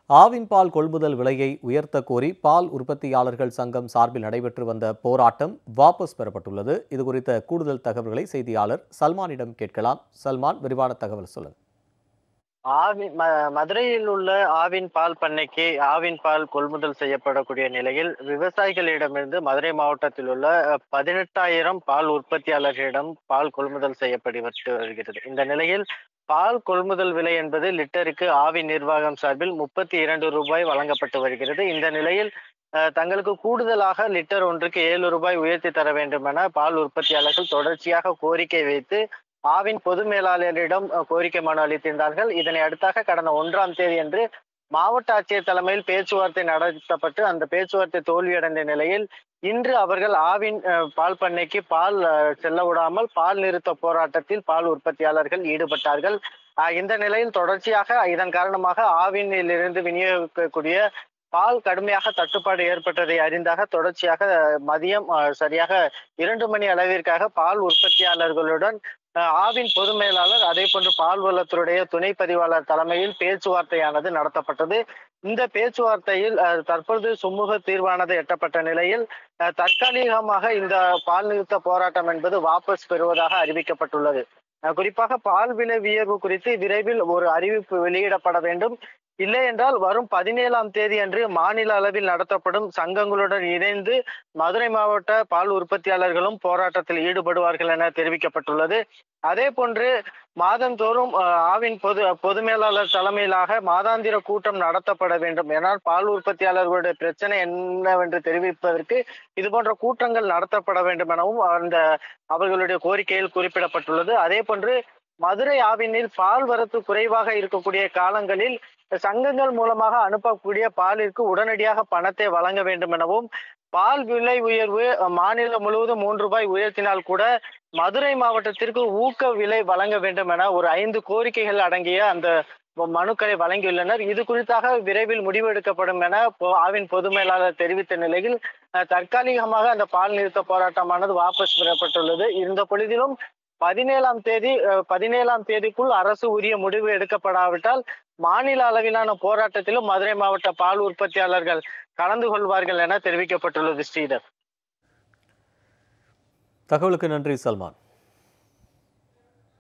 ஆவின் பால் கொள்முதல் விலையை உயர்த்த கோரி பால் உற்பத்தியாளர்கள் சங்கம் சார்பில் நடைபெற்று வந்த போராட்டம் வாபஸ் பெறப்பட்டுள்ளது இது குறித்த கூடுதல் தகவல்களை செய்தியாளர் சல்மானிடம் கேட்கலாம் சல்மான் விரிவான தகவல் சொல்லுங்க ஆவின் ம- மதுரையில் உள்ள ஆவின் பால் பண்ணைக்கு ஆவின் பால் கொள்முதல் செய்யப்படக்கூடிய நிலையில் விவசாயிகளிடமிருந்து மதுரை மாவட்டத்தில் உள்ள அஹ், பதினெட்டாயிரம் பால் உற்பத்தியாளர்களிடம் பால் கொள்முதல் செய்யப்பட்டு வருகிறது இந்த நிலையில் பால் கொள்முதல் விலை என்பது லிட்டருக்கு ஆவின் நிர்வாகம் சார்பில் முப்பத்தி இரண்டு ரூபாய் வழங்கப்பட்டு வருகிறது இந்த நிலையில் அஹ், தங்களுக்கு கூடுதலாக லிட்டர் ஒன்றுக்கு ஏழு ரூபாய் உயர்த்தி தர வேண்டும் என பால் உற்பத்தியாளர்கள் தொடர்ச்சியாக கோரிக்கை வைத்து ஆவின் பொது மேலாளரிடம் அஹ், கோரிக்கை மனு அளித்திருந்தார்கள் இதனை அடுத்தாக கடந்த ஒன்றாம் தேதி அன்று மாவட்ட ஆட்சியர் தலைமையில் பேச்சுவார்த்தை நடத்தப்பட்டு அந்த பேச்சுவார்த்தை தோல்வியடைந்த நிலையில் இன்று அவர்கள் ஆவின் அஹ், பால் பண்ணைக்கு பால் அஹ், செல்ல விடாமல் பால் நிறுத்த போராட்டத்தில் பால் உற்பத்தியாளர்கள் ஈடுபட்டார்கள் அஹ், இந்த நிலையில் தொடர்ச்சியாக இதன் காரணமாக ஆவினில் இருந்து விநியோகிக்கக்கூடிய பால் கடுமையாக தட்டுப்பாடு ஏற்பட்டதை அறிந்தாக தொடர்ச்சியாக அஹ், மதியம் அஹ், சரியாக இரண்டு மணி அளவிற்காக பால் உற்பத்தியாளர்களுடன் அஹ், ஆவின் பொது மேலாளர் அதே போன்று பால்வளத்துடைய துணை பதிவாளர் தலைமையில் பேச்சுவார்த்தையானது நடத்தப்பட்டது இந்த பேச்சுவார்த்தையில் அஹ், தற்பொழுது சுமூக தீர்வானது எட்டப்பட்ட நிலையில் அஹ், தற்காலிகமாக இந்த பால் நிறுத்த போராட்டம் என்பது வாபஸ் பெறுவதாக அறிவிக்கப்பட்டுள்ளது அஹ், குறிப்பாக பால் விலை உயர்வு குறித்து விரைவில் ஒரு அறிவிப்பு வெளியிடப்பட வேண்டும் இல்லை என்றால் வரும் பதினேழாம் தேதி அன்று மாநில அளவில் நடத்தப்படும் சங்கங்களுடன் இணைந்து மதுரை மாவட்ட பால் உற்பத்தியாளர்களும் போராட்டத்தில் ஈடுபடுவார்கள் என தெரிவிக்கப்பட்டுள்ளது அதே போன்று மாதந்தோறும் அஹ், ஆவின் பொது பொது மேலாளர் தலைமையிலாக மாதாந்திர கூட்டம் நடத்தப்பட வேண்டும் ஏனால் பால் உற்பத்தியாளர்களுடைய பிரச்சனை என்னவென்று தெரிவிப்பதற்கு இது போன்ற கூட்டங்கள் நடத்தப்பட வேண்டும் எனவும் அந்த அவர்களுடைய கோரிக்கையில் குறிப்பிடப்பட்டுள்ளது அதே போன்று மதுரை ஆவினில் பால் வரத்து குறைவாக இருக்கக்கூடிய காலங்களில் சங்கங்கள் மூலமாக அனுப்பக்கூடிய பாலிற்கு உடனடியாக பணத்தை வழங்க வேண்டும் எனவும் பால் விலை உயர்வு அஹ், மாநிலம் முழுவதும் மூன்று ரூபாய் உயர்த்தினால் கூட மதுரை மாவட்டத்திற்கு ஊக்க விலை வழங்க வேண்டும் என ஒரு ஐந்து கோரிக்கைகள் அடங்கிய அந்த மனுக்களை வழங்கியுள்ளனர் இது குறித்தாக விரைவில் முடிவு எடுக்கப்படும் என பொ- ஆவின் பொது மேலாளர் தெரிவித்த நிலையில் அஹ், தற்காலிகமாக அந்த பால் நிறுத்த போராட்டமானது வாபஸ் பெறப்பட்டுள்ளது இருந்த பொழுதிலும் பதினேழாம் தேதி அஹ், பதினேழாம் தேதிக்குள் அரசு உரிய முடிவு எடுக்கப்படாவிட்டால் மாநில அளவிலான போராட்டத்திலும் மதுரை மாவட்ட பால் உற்பத்தியாளர்கள் கலந்து கொள்வார்கள் என தெரிவிக்கப்பட்டுள்ளது ஸ்ரீதர் தகவலுக்கு நன்றி சல்மான்